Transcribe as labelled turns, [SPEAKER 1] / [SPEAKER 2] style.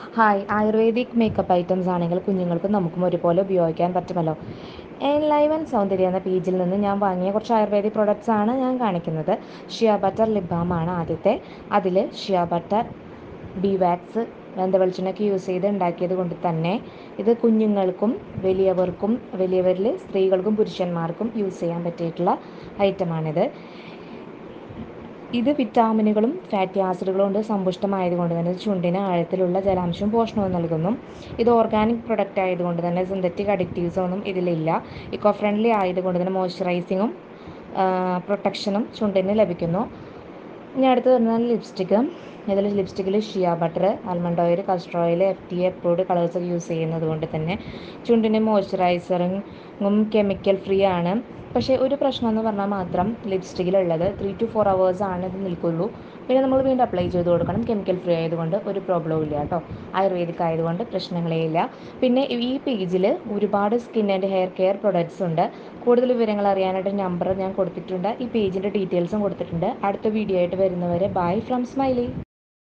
[SPEAKER 1] hi ayurvedic makeup items ആണെങ്കിൽ കുഞ്ഞുങ്ങൾക്കും നമുക്കും ഒരുപോലെ ഉപയോഗിക്കാൻ പറ്റുമല്ലോ എൻലൈവൻ സൗന്ദര്യ എന്ന പേജിൽ നിന്ന് ഞാൻ വാങ്ങിയ കുറച്ച് ആയുർവേദിക് പ്രൊഡക്ട്സ് ആണ് ഞാൻ കാണിക്കുന്നത് ഷിയ ബട്ടർ ലിപ് ബാം ആണ് ആദ്യത്തെ അതിൽ ഷിയ ബട്ടർ ബി വാക്സ് വെന്ത വെളിച്ചെണ്ണയ്ക്ക് യൂസ് ചെയ്ത് ഉണ്ടാക്കിയത് കൊണ്ട് തന്നെ ഇത് കുഞ്ഞുങ്ങൾക്കും വലിയവർക്കും വലിയവരിൽ സ്ത്രീകൾക്കും പുരുഷന്മാർക്കും യൂസ് ചെയ്യാൻ പറ്റിയിട്ടുള്ള ഐറ്റമാണിത് ഇത് വിറ്റാമിനുകളും ഫാറ്റി ആസിഡുകളും കൊണ്ട് സമ്പുഷ്ടമായതുകൊണ്ട് തന്നെ ചുണ്ടിന് ആഴത്തിലുള്ള ജലാംശവും പോഷണവും നൽകുന്നു ഇത് ഓർഗാനിക് പ്രൊഡക്റ്റ് ആയതുകൊണ്ട് തന്നെ സിന്തറ്റിക് അഡിക്റ്റീവ്സ് ഒന്നും ഇതിലില്ല ഇക്കോ ഫ്രണ്ട്ലി ആയതുകൊണ്ട് തന്നെ മോയ്സ്ചറൈസിങ്ങും പ്രൊട്ടക്ഷനും ചുണ്ടിന് ലഭിക്കുന്നു ഇനി അടുത്ത് വരുന്നത് ലിപ്സ്റ്റിക്ക് ഇതിൽ ലിപ്സ്റ്റിക്കിൽ shea butter almond oil castor oil F T approved കളേഴ്സൊക്കെ യൂസ് ചെയ്യുന്നത് കൊണ്ട് തന്നെ ചുണ്ടിന് മോയ്സ്ചറൈസറും കെമിക്കൽ ഫ്രീ ആണ് പക്ഷേ ഒരു പ്രശ്നം എന്ന് പറഞ്ഞാൽ മാത്രം ലിപ്സ്റ്റിക്കിലുള്ളത് ത്രീ ടു ഫോർ അവേഴ്സ് ആണ് ഇത് നിൽക്കുള്ളൂ പിന്നെ നമ്മൾ വീണ്ടും അപ്ലൈ ചെയ്ത് കൊടുക്കണം കെമിക്കൽ ഫ്രീ ആയതുകൊണ്ട് ഒരു പ്രോബ്ലവും ഇല്ല കേട്ടോ ആയുർവേദിക് ആയതുകൊണ്ട് പ്രശ്നങ്ങളേ ഇല്ല പിന്നെ ഈ പേജിൽ ഒരുപാട് skin and hair care products ഉണ്ട് കൂടുതൽ വിവരങ്ങൾ അറിയാനായിട്ട് നമ്പർ ഞാൻ കൊടുത്തിട്ടുണ്ട് ഈ പേജിൻ്റെ ഡീറ്റെയിൽസും കൊടുത്തിട്ടുണ്ട് അടുത്ത വീഡിയോ ആയിട്ട് വരുന്നവരെ ബൈ ഫ്രം സ്മൈലി